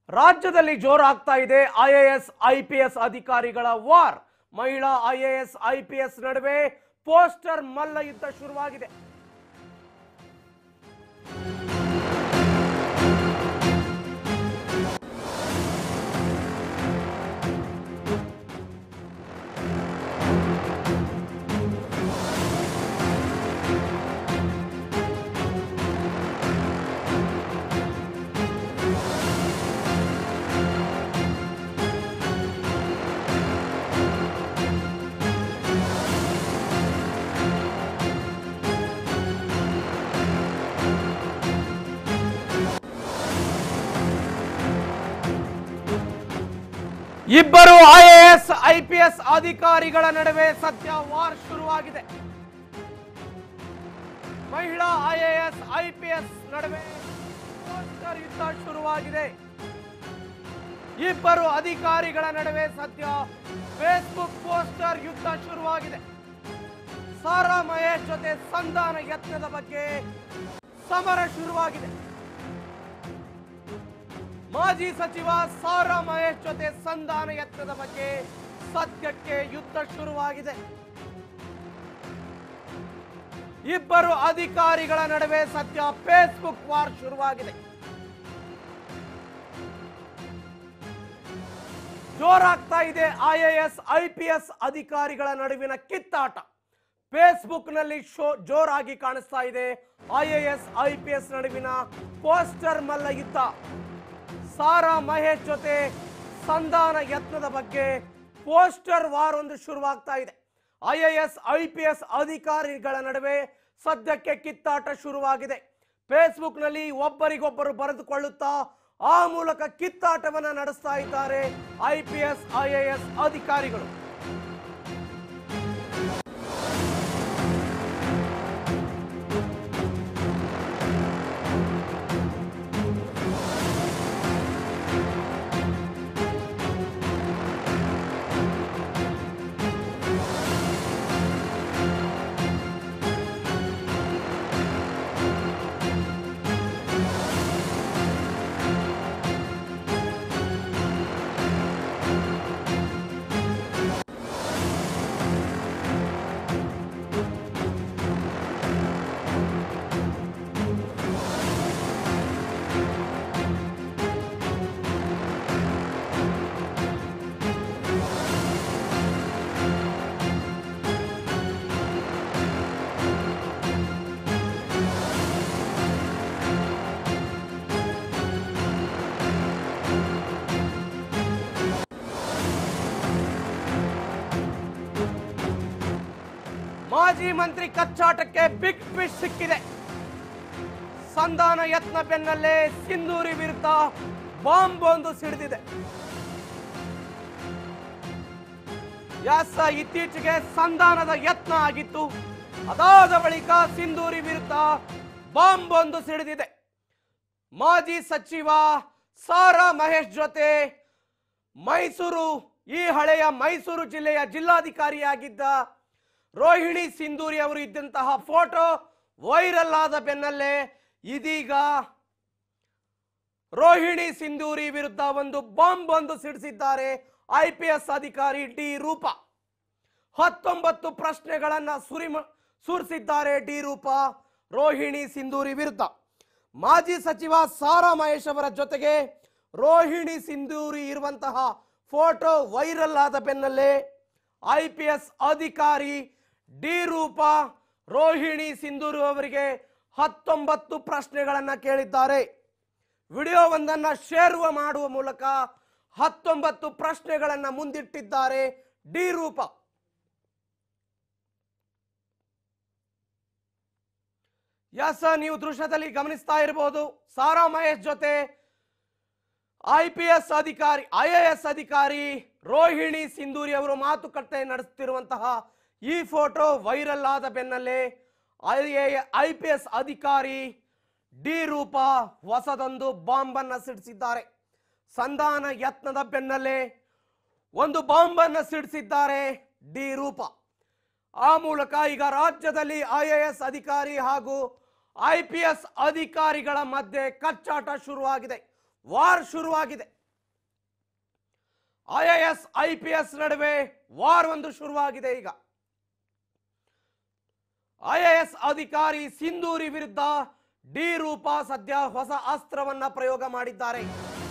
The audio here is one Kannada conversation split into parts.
ರಾಜ್ಯದಲ್ಲಿ ಜೋರಾಗ್ತಾ ಇದೆ ಐಎಎಸ್ ಐಪಿಎಸ್ ಅಧಿಕಾರಿಗಳ ವಾರ್ ಮಹಿಳಾ ಐಎಎಸ್ ಐಪಿಎಸ್ ನಡುವೆ ಪೋಸ್ಟರ್ ಮಲ್ಲ ಯುದ್ಧ ಶುರುವಾಗಿದೆ ಇಬ್ಬರು ಐಎಎಸ್ ಐಪಿಎಸ್ ಅಧಿಕಾರಿಗಳ ನಡುವೆ ಸದ್ಯ ವಾರ್ ಶುರುವಾಗಿದೆ ಮಹಿಳಾ ಐಎಎಸ್ ಐಪಿಎಸ್ ನಡುವೆ ಪೋಸ್ಟರ್ ಯುದ್ಧ ಶುರುವಾಗಿದೆ ಇಬ್ಬರು ಅಧಿಕಾರಿಗಳ ನಡುವೆ ಸದ್ಯ ಫೇಸ್ಬುಕ್ ಪೋಸ್ಟರ್ ಯುದ್ಧ ಶುರುವಾಗಿದೆ ಸಾರಾ ಮಹೇಶ್ ಜೊತೆ ಸಂಧಾನ ಯತ್ನದ ಬಗ್ಗೆ ಸಮರ ಶುರುವಾಗಿದೆ ಮಾಜಿ ಸಚಿವ ಸಾರಾ ಮಹೇಶ್ ಜೊತೆ ಸಂಧಾನ ಯತ್ನದ ಬಗ್ಗೆ ಸದ್ಯಕ್ಕೆ ಯುದ್ಧ ಶುರುವಾಗಿದೆ ಇಬ್ಬರು ಅಧಿಕಾರಿಗಳ ನಡುವೆ ಸದ್ಯ ಫೇಸ್ಬುಕ್ ವಾರ್ ಶುರುವಾಗಿದೆ ಜೋರಾಗ್ತಾ ಇದೆ ಐಎಎಸ್ ಐಪಿಎಸ್ ಅಧಿಕಾರಿಗಳ ನಡುವಿನ ಕಿತ್ತಾಟ ಫೇಸ್ಬುಕ್ನಲ್ಲಿ ಶೋ ಜೋರಾಗಿ ಕಾಣಿಸ್ತಾ ಇದೆ ಐಎಎಸ್ ಐಪಿಎಸ್ ನಡುವಿನ ಪೋಸ್ಟರ್ ಮಲ್ಲ ಯುದ್ಧ ಸಾರಾ ಮಹೇಶ್ ಜೊತೆ ಸಂಧಾನ ಯತ್ನದ ಬಗ್ಗೆ ಪೋಸ್ಟರ್ ವಾರ್ ಒಂದು ಶುರುವಾಗ್ತಾ ಇದೆ ಐಎಎಸ್ ಐಪಿಎಸ್ ಅಧಿಕಾರಿಗಳ ನಡುವೆ ಸದ್ಯಕ್ಕೆ ಕಿತ್ತಾಟ ಶುರುವಾಗಿದೆ ಫೇಸ್ಬುಕ್ನಲ್ಲಿ ಒಬ್ಬರಿಗೊಬ್ಬರು ಬರೆದುಕೊಳ್ಳುತ್ತಾ ಆ ಮೂಲಕ ಕಿತ್ತಾಟವನ್ನ ನಡೆಸ್ತಾ ಇದ್ದಾರೆ ಐಪಿಎಸ್ ಐಎಎಸ್ ಅಧಿಕಾರಿಗಳು ಮಾಜಿ ಮಂತ್ರಿ ಕಚ್ಚಾಟಕ್ಕೆ ಬಿಗ್ ಫಿಶ್ ಸಿಕ್ಕಿದೆ ಸಂಧಾನ ಯತ್ನ ಬೆನ್ನಲ್ಲೇ ಸಿಂಧೂರಿ ವಿರುದ್ಧ ಬಾಂಬ್ ಒಂದು ಸಿಡಿದಿದೆ ಯಾಸ ಇತ್ತೀಚೆಗೆ ಸಂಧಾನದ ಯತ್ನ ಆಗಿತ್ತು ಅದಾದ ಬಳಿಕ ಸಿಂಧೂರಿ ವಿರುದ್ಧ ಬಾಂಬ್ ಒಂದು ಸಿಡಿದಿದೆ ಮಾಜಿ ಸಚಿವ ಸಾರಾ ಮಹೇಶ್ ಜೊತೆ ಮೈಸೂರು ಈ ಹಳೆಯ ಮೈಸೂರು ಜಿಲ್ಲೆಯ ಜಿಲ್ಲಾಧಿಕಾರಿಯಾಗಿದ್ದ ರೋಹಿಣಿ ಸಿಂಧೂರಿ ಅವರು ಇದ್ದಂತಹ ಫೋಟೋ ವೈರಲ್ ಆದ ಬೆನ್ನಲ್ಲೇ ಇದೀಗ ರೋಹಿಣಿ ಸಿಂಧೂರಿ ವಿರುದ್ಧ ಒಂದು ಬಾಂಬ್ ಒಂದು ಸಿಡಿಸಿದ್ದಾರೆ ಐ ಪಿ ಎಸ್ ಅಧಿಕಾರಿ ಡಿ ರೂಪ ಹತ್ತೊಂಬತ್ತು ಪ್ರಶ್ನೆಗಳನ್ನ ಸುರಿಮ ಸುರಿಸಿದ್ದಾರೆ ಡಿ ರೂಪ ರೋಹಿಣಿ ಸಿಂಧೂರಿ ವಿರುದ್ಧ ಮಾಜಿ ಸಚಿವ ಸಾರಾ ಮಹೇಶ್ ಅವರ ಜೊತೆಗೆ ರೋಹಿಣಿ ಸಿಂಧೂರಿ ಇರುವಂತಹ ಫೋಟೋ ವೈರಲ್ ಆದ ಬೆನ್ನಲ್ಲೇ ಐ ಪಿ ಎಸ್ ಅಧಿಕಾರಿ ಡಿ ರೂಪ ರೋಹಿಣಿ ಸಿಂಧೂರು ಅವರಿಗೆ ಹತ್ತೊಂಬತ್ತು ಪ್ರಶ್ನೆಗಳನ್ನ ಕೇಳಿದ್ದಾರೆ ವಿಡಿಯೋವೊಂದನ್ನ ಶೇರ್ ಮಾಡುವ ಮೂಲಕ ಹತ್ತೊಂಬತ್ತು ಪ್ರಶ್ನೆಗಳನ್ನ ಮುಂದಿಟ್ಟಿದ್ದಾರೆ ಡಿ ರೂಪ ಯಸ ನೀವು ದೃಶ್ಯದಲ್ಲಿ ಗಮನಿಸ್ತಾ ಇರಬಹುದು ಸಾರಾ ಮಹೇಶ್ ಜೊತೆ ಐ ಪಿ ಎಸ್ ಅಧಿಕಾರಿ ಐ ಎ ಎಸ್ ಅಧಿಕಾರಿ ರೋಹಿಣಿ ಸಿಂಧೂರಿ ಅವರು ಮಾತುಕತೆ ನಡೆಸುತ್ತಿರುವಂತಹ ಈ ಫೋಟೋ ವೈರಲ್ ಆದ ಬೆನ್ನಲ್ಲೇ ಐ ಪಿ ಎಸ್ ಅಧಿಕಾರಿ ಡಿ ರೂಪ ಹೊಸದೊಂದು ಬಾಂಬ್ ಅನ್ನ ಸಿಡಿಸಿದ್ದಾರೆ ಸಂಧಾನ ಯತ್ನದ ಬೆನ್ನಲ್ಲೇ ಒಂದು ಬಾಂಬ್ ಅನ್ನ ಸಿಡಿಸಿದ್ದಾರೆ ಡಿ ರೂಪ ಆ ಮೂಲಕ ಈಗ ರಾಜ್ಯದಲ್ಲಿ ಐಎಎಸ್ ಅಧಿಕಾರಿ ಹಾಗೂ ಐ ಪಿ ಎಸ್ ಅಧಿಕಾರಿಗಳ ಮಧ್ಯೆ ಕಚ್ಚಾಟ ಶುರುವಾಗಿದೆ ವಾರ್ ಶುರುವಾಗಿದೆ I A S I P S ನಡುವೆ ವಾರ್ ಒಂದು ಶುರುವಾಗಿದೆ ಈಗ ಐ ಎ ಎಸ್ ಅಧಿಕಾರಿ ಸಿಂಧೂರಿ ವಿರುದ್ಧ ಡಿ ರೂಪ ಸದ್ಯ ಹೊಸ ಅಸ್ತ್ರವನ್ನ ಪ್ರಯೋಗ ಮಾಡಿದ್ದಾರೆ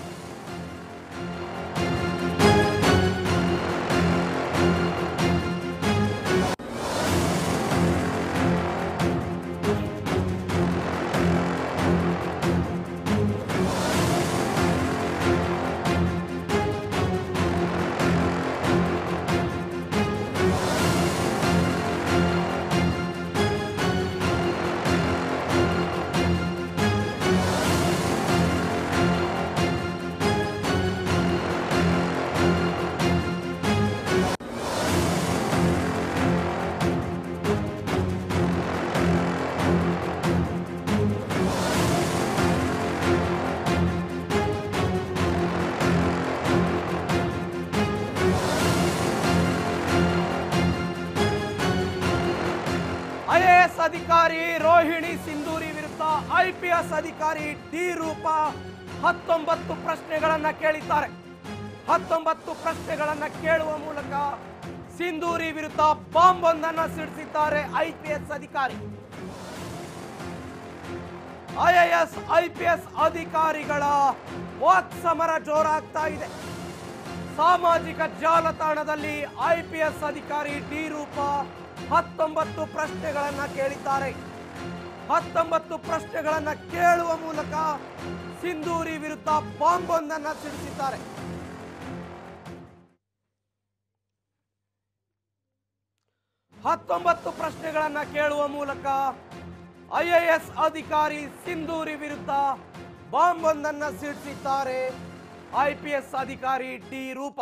ಐ ಎ ಎಸ್ ಅಧಿಕಾರಿ ರೋಹಿಣಿ ಸಿಂಧೂರಿ ವಿರುದ್ಧ ಐ ಪಿ ಎಸ್ ಅಧಿಕಾರಿ ಡಿ ರೂಪ ಹತ್ತೊಂಬತ್ತು ಪ್ರಶ್ನೆಗಳನ್ನ ಕೇಳಿದ್ದಾರೆ ಹತ್ತೊಂಬತ್ತು ಪ್ರಶ್ನೆಗಳನ್ನ ಕೇಳುವ ಮೂಲಕ ಸಿಂಧೂರಿ ವಿರುದ್ಧ ಬಾಂಬ್ ಒಂದನ್ನ ಸಿಡಿಸಿದ್ದಾರೆ ಐ ಪಿ ಎಸ್ ಅಧಿಕಾರಿ ಐಎಎಸ್ ಐಪಿಎಸ್ ಅಧಿಕಾರಿಗಳ ವಾಕ್ ಸಮರ ಜೋರಾಗ್ತಾ ಇದೆ ಸಾಮಾಜಿಕ ಜಾಲತಾಣದಲ್ಲಿ ಐಪಿಎಸ್ ಅಧಿಕಾರಿ ಡಿ ರೂಪ ಹತ್ತೊಂಬತ್ತು ಪ್ರಶ್ನೆಗಳನ್ನ ಕೇಳಿದ್ದಾರೆ ಹತ್ತೊಂಬತ್ತು ಪ್ರಶ್ನೆಗಳನ್ನ ಕೇಳುವ ಮೂಲಕ ಸಿಂಧೂರಿ ವಿರುದ್ಧ ಬಾಂಬ್ ಒಂದನ್ನ ಸಿಡಿಸಿದ್ದಾರೆ ಹತ್ತೊಂಬತ್ತು ಪ್ರಶ್ನೆಗಳನ್ನ ಕೇಳುವ ಮೂಲಕ ಐಎಎಸ್ ಅಧಿಕಾರಿ ಸಿಂಧೂರಿ ವಿರುದ್ಧ ಬಾಂಬ್ ಒಂದನ್ನ ಸಿಡಿಸಿದ್ದಾರೆ ಐಪಿಎಸ್ ಅಧಿಕಾರಿ ಡಿ ರೂಪ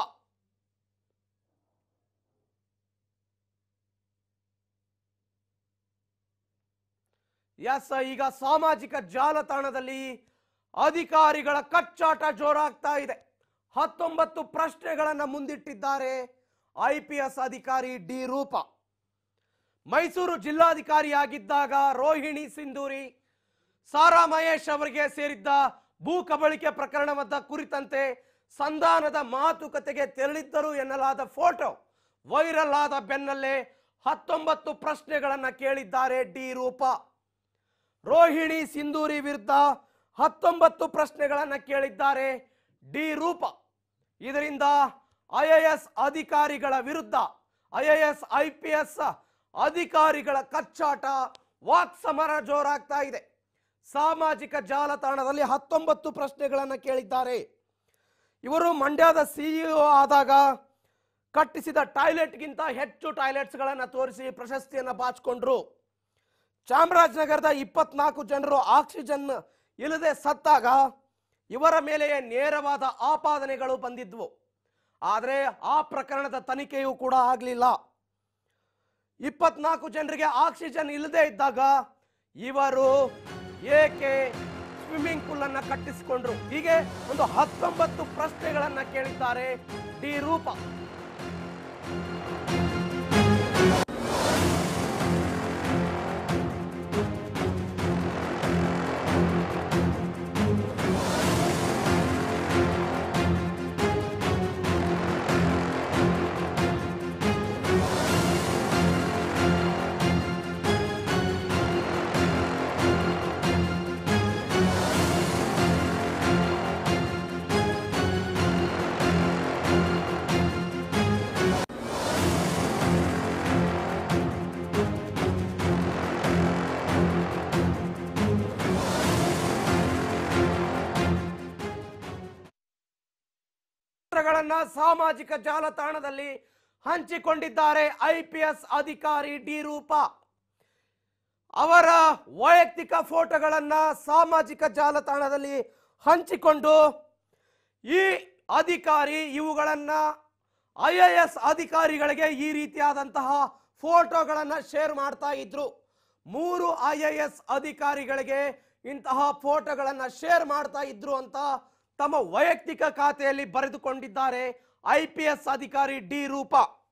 ಎಸ್ ಈಗ ಸಾಮಾಜಿಕ ಜಾಲತಾಣದಲ್ಲಿ ಅಧಿಕಾರಿಗಳ ಕಚ್ಚಾಟ ಜೋರಾಗ್ತಾ ಇದೆ ಹತ್ತೊಂಬತ್ತು ಪ್ರಶ್ನೆಗಳನ್ನ ಮುಂದಿಟ್ಟಿದ್ದಾರೆ ಐ ಪಿ ಎಸ್ ಅಧಿಕಾರಿ ಡಿ ರೂಪ ಮೈಸೂರು ಜಿಲ್ಲಾಧಿಕಾರಿಯಾಗಿದ್ದಾಗ ರೋಹಿಣಿ ಸಿಂಧೂರಿ ಸಾರಾ ಮಹೇಶ್ ಅವರಿಗೆ ಸೇರಿದ್ದ ಭೂ ಕಬಳಿಕೆ ಪ್ರಕರಣದ ಕುರಿತಂತೆ ಸಂಧಾನದ ಮಾತುಕತೆಗೆ ತೆರಳಿದ್ದರು ಎನ್ನಲಾದ ಫೋಟೋ ವೈರಲ್ ಆದ ಬೆನ್ನಲ್ಲೇ ಹತ್ತೊಂಬತ್ತು ಪ್ರಶ್ನೆಗಳನ್ನ ಕೇಳಿದ್ದಾರೆ ಡಿ ರೂಪ ರೋಹಿಣಿ ಸಿಂಧೂರಿ ವಿರುದ್ಧ ಹತ್ತೊಂಬತ್ತು ಪ್ರಶ್ನೆಗಳನ್ನ ಕೇಳಿದ್ದಾರೆ ಡಿ ರೂಪ ಇದರಿಂದ ಐಎಎಸ್ ಅಧಿಕಾರಿಗಳ ವಿರುದ್ಧ ಐಎಎಸ್ ಐಪಿಎಸ್ ಅಧಿಕಾರಿಗಳ ಕಚ್ಚಾಟ ವಾಕ್ ಸಮರ ಜೋರಾಗ್ತಾ ಇದೆ ಸಾಮಾಜಿಕ ಜಾಲತಾಣದಲ್ಲಿ ಹತ್ತೊಂಬತ್ತು ಪ್ರಶ್ನೆಗಳನ್ನು ಕೇಳಿದ್ದಾರೆ ಇವರು ಮಂಡ್ಯದ ಸಿಇಒ ಆದಾಗ ಕಟ್ಟಿಸಿದ ಟಾಯ್ಲೆಟ್ಗಿಂತ ಹೆಚ್ಚು ಟಾಯ್ಲೆಟ್ಸ್ಗಳನ್ನು ತೋರಿಸಿ ಪ್ರಶಸ್ತಿಯನ್ನು ಬಾಚಿಕೊಂಡ್ರು ಚಾಮರಾಜನಗರದ ಇಪ್ಪತ್ನಾಲ್ಕು ಜನರು ಆಕ್ಸಿಜನ್ ಇಲ್ಲದೆ ಸತ್ತಾಗ ಇವರ ಮೇಲೆಯೇ ನೇರವಾದ ಆಪಾದನೆಗಳು ಬಂದಿದ್ವು ಆದರೆ ಆ ಪ್ರಕರಣದ ತನಿಖೆಯೂ ಕೂಡ ಆಗಲಿಲ್ಲ ಇಪ್ಪತ್ನಾಲ್ಕು ಜನರಿಗೆ ಆಕ್ಸಿಜನ್ ಇಲ್ಲದೆ ಇದ್ದಾಗ ಇವರು ಏಕೆ ಸ್ವಿಮ್ಮಿಂಗ್ ಪೂಲ್ ಅನ್ನ ಕಟ್ಟಿಸಿಕೊಂಡ್ರು ಹೀಗೆ ಒಂದು ಹತ್ತೊಂಬತ್ತು ಪ್ರಶ್ನೆಗಳನ್ನ ಕೇಳಿದ್ದಾರೆ ಡಿ ರೂಪ ಚಿತ್ರಗಳನ್ನ ಸಾಮಾಜಿಕ ಜಾಲತಾಣದಲ್ಲಿ ಹಂಚಿಕೊಂಡಿದ್ದಾರೆ ಐ ಪಿ ಎಸ್ ಅಧಿಕಾರಿ ಡಿ ರೂಪ ಅವರ ವೈಯಕ್ತಿಕ ಫೋಟೋಗಳನ್ನ ಸಾಮಾಜಿಕ ಜಾಲತಾಣದಲ್ಲಿ ಹಂಚಿಕೊಂಡು ಈ ಅಧಿಕಾರಿ ಇವುಗಳನ್ನ ಐ ಎ ಎಸ್ ಅಧಿಕಾರಿಗಳಿಗೆ ಈ ರೀತಿಯಾದಂತಹ ಫೋಟೋಗಳನ್ನ ಶೇರ್ ಮಾಡ್ತಾ ಇದ್ರು ಮೂರು ಐ ಎ ಎಸ್ ಅಧಿಕಾರಿಗಳಿಗೆ ಇಂತಹ ಫೋಟೋಗಳನ್ನ ಶೇರ್ ಮಾಡ್ತಾ ಇದ್ರು ಅಂತ ತಮ್ಮ ವೈಯಕ್ತಿಕ ಖಾತೆಯಲ್ಲಿ ಬರೆದುಕೊಂಡಿದ್ದಾರೆ ಐ ಪಿ ಎಸ್ ಅಧಿಕಾರಿ ಡಿ ರೂಪ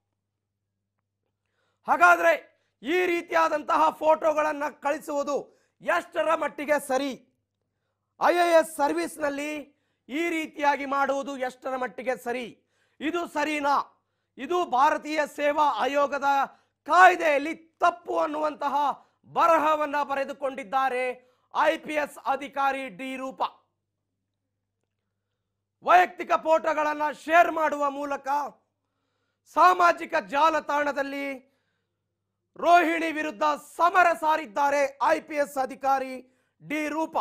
ಹಾಗಾದ್ರೆ ಈ ರೀತಿಯಾದಂತಹ ಫೋಟೋಗಳನ್ನು ಕಳಿಸುವುದು ಎಷ್ಟರ ಮಟ್ಟಿಗೆ ಸರಿ ಐ ಎ ಎಸ್ ಸರ್ವಿಸ್ನಲ್ಲಿ ಈ ರೀತಿಯಾಗಿ ಮಾಡುವುದು ಎಷ್ಟರ ಮಟ್ಟಿಗೆ ಸರಿ ಇದು ಸರಿನಾ ಇದು ಭಾರತೀಯ ಸೇವಾ ಆಯೋಗದ ಕಾಯ್ದೆಯಲ್ಲಿ ತಪ್ಪು ಅನ್ನುವಂತಹ ಬರಹವನ್ನ ಬರೆದುಕೊಂಡಿದ್ದಾರೆ ಐ ಪಿ ಎಸ್ ಅಧಿಕಾರಿ ಡಿ ರೂಪ ವೈಯಕ್ತಿಕ ಫೋಟೋಗಳನ್ನು ಶೇರ್ ಮಾಡುವ ಮೂಲಕ ಸಾಮಾಜಿಕ ಜಾಲತಾಣದಲ್ಲಿ ರೋಹಿಣಿ ವಿರುದ್ಧ ಸಮರ ಸಾರಿದ್ದಾರೆ ಐ ಪಿ ಎಸ್ ಅಧಿಕಾರಿ ಡಿ ರೂಪ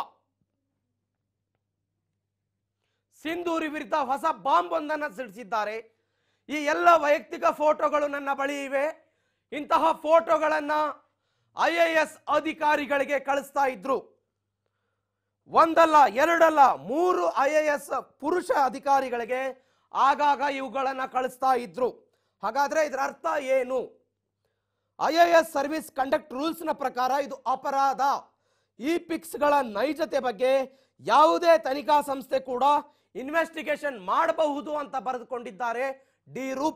ಸಿಂಧೂರಿ ವಿರುದ್ಧ ಹೊಸ ಬಾಂಬ್ ಒಂದನ್ನು ಸಿಡಿಸಿದ್ದಾರೆ ಈ ಎಲ್ಲ ವೈಯಕ್ತಿಕ ಫೋಟೋಗಳು ನನ್ನ ಬಳಿ ಇವೆ ಇಂತಹ ಫೋಟೋಗಳನ್ನು ಐ ಎ ಎಸ್ ಅಧಿಕಾರಿಗಳಿಗೆ ಕಳಿಸ್ತಾ ಇದ್ರು ಒಂದಲ್ಲ ಎರಡಲ್ಲ ಮೂರು ಐ ಎ ಎಸ್ ಪುರುಷ ಅಧಿಕಾರಿಗಳಿಗೆ ಆಗಾಗ ಇವುಗಳನ್ನು ಕಳಿಸ್ತಾ ಇದ್ರು ಹಾಗಾದ್ರೆ ಇದರ ಅರ್ಥ ಏನು I A S service conduct ರೂಲ್ಸ್ನ ಪ್ರಕಾರ ಇದು ಅಪರಾಧ ಈ ಪಿಕ್ಸ್ಗಳ ನೈಜತೆ ಬಗ್ಗೆ ಯಾವುದೇ ತನಿಖಾ ಸಂಸ್ಥೆ ಕೂಡ ಇನ್ವೆಸ್ಟಿಗೇಷನ್ ಮಾಡಬಹುದು ಅಂತ ಬರೆದುಕೊಂಡಿದ್ದಾರೆ ಡಿ ರೂಪ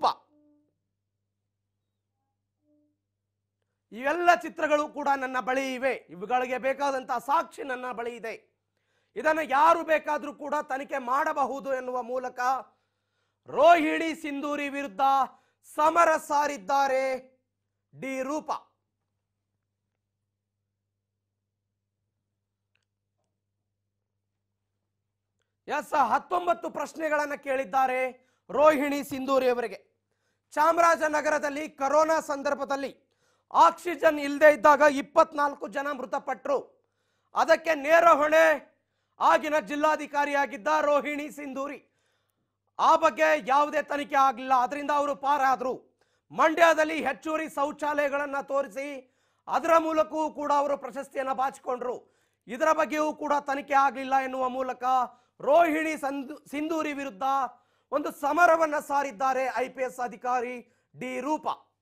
ಇವೆಲ್ಲ ಚಿತ್ರಗಳು ಕೂಡ ನನ್ನ ಬಳಿ ಇವೆ ಇವುಗಳಿಗೆ ಬೇಕಾದಂತಹ ಸಾಕ್ಷಿ ನನ್ನ ಬಳಿ ಇದೆ ಇದನ್ನು ಯಾರು ಬೇಕಾದರೂ ಕೂಡ ತನಿಖೆ ಮಾಡಬಹುದು ಎನ್ನುವ ಮೂಲಕ ರೋಹಿಣಿ ಸಿಂಧೂರಿ ವಿರುದ್ಧ ಸಮರ ಸಾರಿದ್ದಾರೆ ಡಿ ರೂಪ ಎಸ್ ಹತ್ತೊಂಬತ್ತು ಪ್ರಶ್ನೆಗಳನ್ನು ಕೇಳಿದ್ದಾರೆ ರೋಹಿಣಿ ಸಿಂಧೂರಿ ಅವರಿಗೆ ಚಾಮರಾಜನಗರದಲ್ಲಿ ಕರೋನಾ ಸಂದರ್ಭದಲ್ಲಿ ಆಕ್ಸಿಜನ್ ಇಲ್ಲದೆ ಇದ್ದಾಗ ಇಪ್ಪತ್ನಾಲ್ಕು ಜನ ಮೃತಪಟ್ಟರು ಅದಕ್ಕೆ ನೇರ ಹೊಣೆ ಆಗಿನ ಜಿಲ್ಲಾಧಿಕಾರಿಯಾಗಿದ್ದ ರೋಹಿಣಿ ಸಿಂಧೂರಿ ಆ ಬಗ್ಗೆ ಯಾವುದೇ ತನಿಖೆ ಆಗಲಿಲ್ಲ ಅದರಿಂದ ಅವರು ಪಾರಾದರು ಮಂಡ್ಯದಲ್ಲಿ ಹೆಚ್ಚುವರಿ ಶೌಚಾಲಯಗಳನ್ನು ತೋರಿಸಿ ಅದರ ಮೂಲಕವೂ ಕೂಡ ಅವರು ಪ್ರಶಸ್ತಿಯನ್ನು ಬಾಚಿಕೊಂಡ್ರು ಇದರ ಬಗ್ಗೆಯೂ ಕೂಡ ತನಿಖೆ ಆಗಲಿಲ್ಲ ಎನ್ನುವ ಮೂಲಕ ರೋಹಿಣಿ ಸಂದು ಸಿಂಧೂರಿ ವಿರುದ್ಧ ಒಂದು ಸಮರವನ್ನ ಸಾರಿದ್ದಾರೆ ಐ ಪಿ ಎಸ್ ಅಧಿಕಾರಿ ಡಿ ರೂಪ